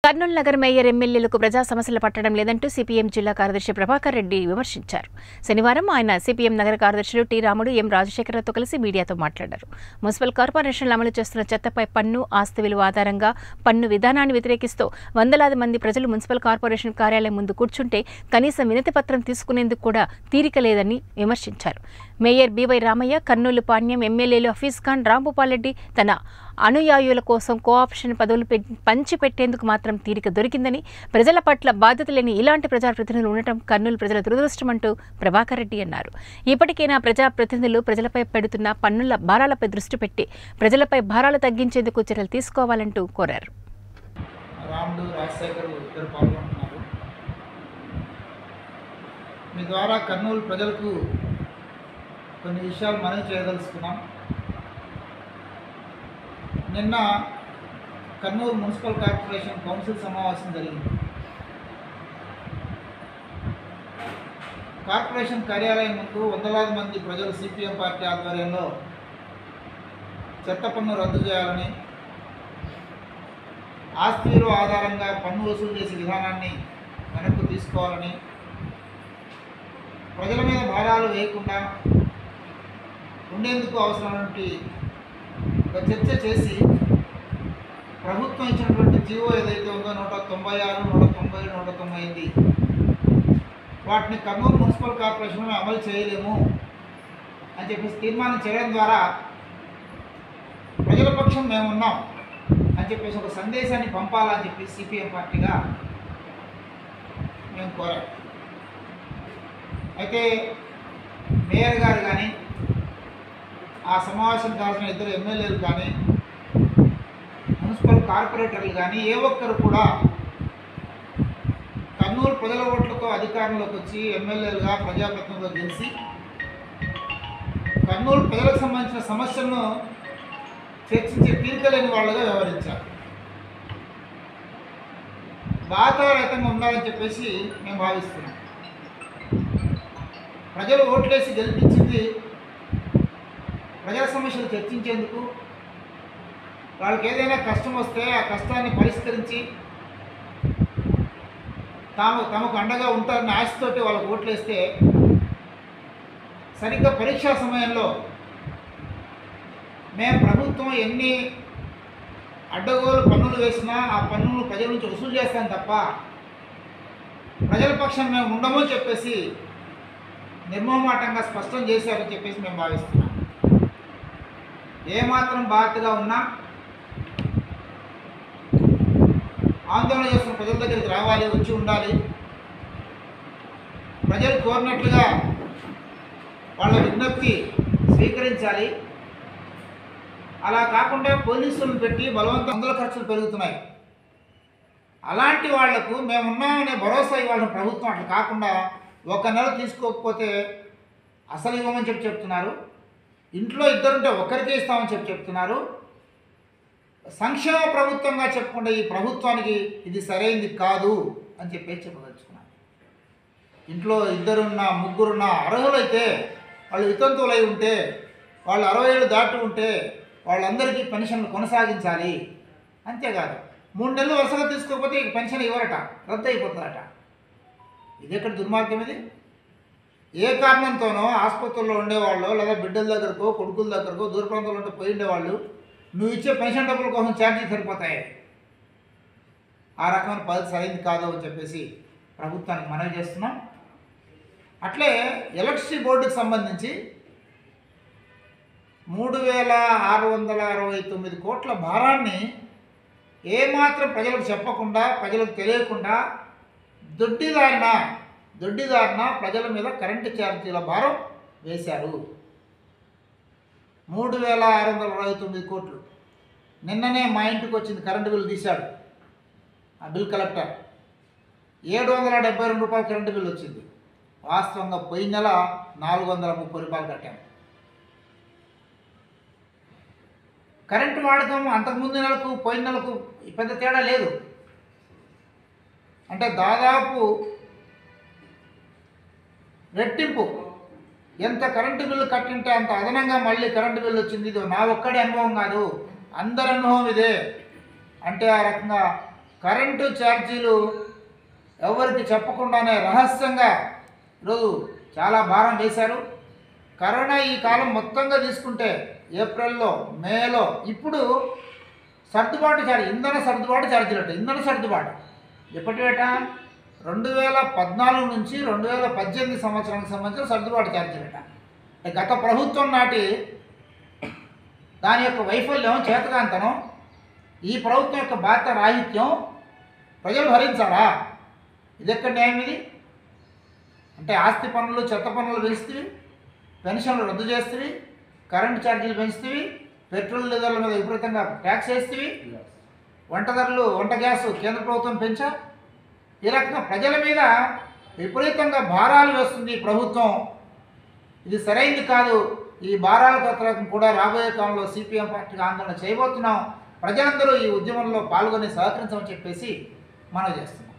Kurnool Nagar mayor ఎమ్మెల్యేలకు ప్రజా సమస్యలు పట్టడం లేదంటూ సిపిఎం జిల్లా కార్యదర్శి ప్రభాకర్ రెడ్డి విమర్శించారు శనివారం ఆయన సిపిఎం నగర కార్యదర్శులు టి రాముడు ఎం రాజశేఖరతో కలిసి మీడియాతో మాట్లాడారు మున్సిపల్ కార్పొరేషన్లు అమలు చేస్తున్న చెత్తపై పన్ను ఆస్తి విలువ ఆధారంగా పన్ను విధానాన్ని వ్యతిరేకిస్తూ వందలాది మంది ప్రజలు మున్సిపల్ కార్పొరేషన్ కార్యాలయం ముందు కూర్చుంటే కనీసం వినతి పత్రం తీసుకునేందుకు కూడా తీరిక లేదని విమర్శించారు మేయర్ బివై రామయ్య కర్నూలు పాణ్యం ఎమ్మెల్యేలు హఫీజ్ ఖాన్ రాంభూపాల్ రెడ్డి తన అనుయాయుల కోసం కోఆప్షన్ పదవులు పె- పంచిపెట్టేందుకు మాత్రం తీరిక దొరికిందని ప్రజల పట్ల బాధ్యత లేని ఇలాంటి ప్రజాప్రతినిధులు ఉండటం కర్నూలు ప్రజల దురదృష్టమంటూ ప్రభాకర్ రెడ్డి అన్నారు ఇప్పటికైనా ప్రజాప్రతినిధులు ప్రజలపై పెడుతున్న పన్నుల భారాలపై దృష్టి పెట్టి ప్రజలపై భారాలు తగ్గించేందుకు చర్యలు తీసుకోవాలంటూ కోరారు రాముడు రాజశేఖర్ ఇద్దరు పాల్గొంటున్నారు మీ ద్వారా కర్నూలు ప్రజలకు కొన్ని విషయాలు మనవి చేయదలుచుకున్నాం నిన్న కర్నూలు మున్సిపల్ కార్పొరేషన్ కౌన్సిల్ సమావేశం జరిగింది కార్పొరేషన్ కార్యాలయం ముందు వందలాది మంది ప్రజలు సిపిఎం పార్టీ ఆధ్వర్యంలో చెత్త పన్ను రద్దు చేయాలని ఆస్తి విలువ ఆధారంగా పన్ను వసూలు చేసే విధానాన్ని వెనక్కు తీసుకోవాలని ప్రజల మీద భారాలు వేయకుండా ఉండేందుకు అవసరమైనటువంటి ఒక చర్చ చేసి ప్రభుత్వం ఇచ్చినటువంటి జీవో ఏదైతే ఉందో నూట తొంభై ఆరు నూట తొంభై నూట తొంభై ఎనిమిది వాటిని కర్నూలు మున్సిపల్ కార్పొరేషన్లో అమలు చేయలేము అని చెప్పేసి తీర్మానం చేయడం ద్వారా ప్రజల పక్షం మేము ఉన్నాం అని చెప్పేసి ఒక సందేశాన్ని పంపాలని చెప్పి సిపిఎం పార్టీగా మేము కోరాం అయితే మేయర్ గారు కానీ ఆ సమావేశం కావాల్సిన ఇద్దరు ఎమ్మెల్యేలు కానీ మున్సిపల్ కార్పొరేటర్లు కానీ ఏ ఒక్కరు కూడా కర్నూలు ప్రజల ఓట్లతో అధికారంలోకి వచ్చి ఎమ్మెల్యేలుగా ప్రజాప్రతినిధులుగా గెలిచి కర్నూలు ప్రజలకు సంబంధించిన సమస్యలను చర్చించే తీరికలేని వాళ్ళుగా వ్యవహరించారు బాధారహితంగా ఉండాలని చెప్పేసి మేము భావిస్తున్నాం ప్రజలు ఓట్లేసి గెలిపించింది ప్రజల సమస్యలు చర్చించేందుకు వాళ్ళకి ఏదైనా కష్టం వస్తే ఆ కష్టాన్ని పరిష్కరించి తాము తమకు అండగా ఉంటారని ఆశతోటి వాళ్ళకు ఓట్లేస్తే సరిగ్గా పరీక్షా సమయంలో మేము ప్రభుత్వం ఎన్ని అడ్డగోలు పన్నులు వేసినా ఆ పన్నులు ప్రజల నుంచి వసూలు చేస్తాం తప్ప ప్రజల పక్షం మేము ఉండమని చెప్పేసి నిర్మోహమాటంగా స్పష్టం చేశారని చెప్పేసి మేము భావిస్తున్నాం ఏమాత్రం బాధ్యతగా ఉన్నా ఆందోళన చేస్తున్న ప్రజల దగ్గరికి రావాలి వచ్చి ఉండాలి ప్రజలు కోరినట్లుగా వాళ్ళ విజ్ఞప్తి స్వీకరించాలి అలా కాకుండా పోలీసులను పెట్టి బలవంతం వందల ఖర్చులు పెరుగుతున్నాయి అలాంటి వాళ్లకు మేమున్నామనే భరోసా ఇవ్వాలని ప్రభుత్వం అట్లా కాకుండా ఒక నెల తీసుకోకపోతే అసలు ఇవ్వమని చెప్పి చెప్తున్నారు ఇంట్లో ఇద్దరుంటే ఒక్కరికే ఇస్తామని చెప్పి చెప్తున్నారు సంక్షేమ ప్రభుత్వంగా చెప్పుకుంటే ఈ ప్రభుత్వానికి ఇది సరైంది కాదు అని చెప్పేసి చెప్పదలుచుకున్నాను ఇంట్లో ఇద్దరున్న ముగ్గురున్న అర్హులైతే వాళ్ళు వితంతువులై ఉంటే వాళ్ళు అరవై ఏళ్ళు దాటి ఉంటే వాళ్ళందరికీ పెన్షన్లు కొనసాగించాలి అంతేకాదు మూడు నెలలు వరుసగా తీసుకోకపోతే ఇక పెన్షన్ ఇవ్వరట రద్దు అయిపోతుందట ఇది ఎక్కడ దుర్మార్గం ఇది ఏ కారణంతోనో ఆసుపత్రుల్లో ఉండేవాళ్ళు లేదా బిడ్డల దగ్గరకో కొడుకుల దగ్గరకో దూర ప్రాంతంలో ఉంటే పోయి ఉండేవాళ్ళు నువ్వు ఇచ్చే పెన్షన్ డబ్బుల కోసం ఛార్జీ సరిపోతాయి ఆ రకమైన పద్ధతి సరైంది కాదు అని చెప్పేసి ప్రభుత్వానికి మనవి చేస్తున్నాం అట్లే ఎలక్ట్రిసిటీ బోర్డుకి సంబంధించి మూడు వేల ఆరు వందల అరవై తొమ్మిది కోట్ల భారాన్ని ఏమాత్రం ప్రజలకు చెప్పకుండా ప్రజలకు తెలియకుండా దొడ్డిదారిన దొడ్డిదారిన ప్రజల మీద కరెంటు ఛార్జీల భారం వేశారు మూడు వేల ఆరు వందల అరవై తొమ్మిది కోట్లు నిన్ననే మా ఇంటికి వచ్చింది కరెంటు బిల్లు తీశాడు ఆ బిల్ కలెక్టర్ ఏడు వందల డెబ్బై రెండు రూపాయలు కరెంటు బిల్లు వచ్చింది వాస్తవంగా పోయిన నెల నాలుగు వందల ముప్పై రూపాయలు కట్టాము కరెంటు వాడకం అంతకుముందు నెలకు పోయిన నెలకు పెద్ద తేడా లేదు అంటే దాదాపు రెట్టింపు ఎంత కరెంటు బిల్లు కట్టింటే అంత అదనంగా మళ్ళీ కరెంటు బిల్లు వచ్చింది ఇది నా ఒక్కడి అనుభవం కాదు అందరి అనుభవం ఇదే అంటే ఆ రకంగా కరెంటు ఛార్జీలు ఎవరికి చెప్పకుండానే రహస్యంగా ఈరోజు చాలా భారం వేశారు కరోనా ఈ కాలం మొత్తంగా తీసుకుంటే ఏప్రిల్లో మేలో ఇప్పుడు సర్దుబాటు ఛార్జ్ ఇంధన సర్దుబాటు ఛార్జీలు అంట ఇంధన సర్దుబాటు ఎప్పటివేట రెండు వేల పద్నాలుగు నుంచి రెండు వేల పద్దెనిమిది సంవత్సరానికి సంబంధించిన సర్దుబాటు ఛార్జీలట అంటే గత ప్రభుత్వం నాటి దాని యొక్క వైఫల్యం చేతకాంతనం ఈ ప్రభుత్వం యొక్క బాధ్యత రాహిత్యం ప్రజలు భరించాలా ఇది ఎక్కడ న్యాయం ఇది అంటే ఆస్తి పన్నులు చెత్త పన్నులు పెంచుతీవి పెన్షన్లు రద్దు చేస్తేవి కరెంటు ఛార్జీలు పెంచుతీవి పెట్రోల్ డీజిల్ మీద విపరీతంగా ట్యాక్స్ వేస్తేవి వంట ధరలు వంట గ్యాస్ కేంద్ర ప్రభుత్వం పెంచా ఈ రకంగా ప్రజల మీద విపరీతంగా భారాలు వేస్తుంది ఈ ప్రభుత్వం ఇది సరైంది కాదు ఈ భారాల పత్రం కూడా రాబోయే కాలంలో సిపిఎం పార్టీకి ఆందోళన చేయబోతున్నాం ప్రజలందరూ ఈ ఉద్యమంలో పాల్గొని సహకరించమని చెప్పేసి మనం చేస్తున్నాం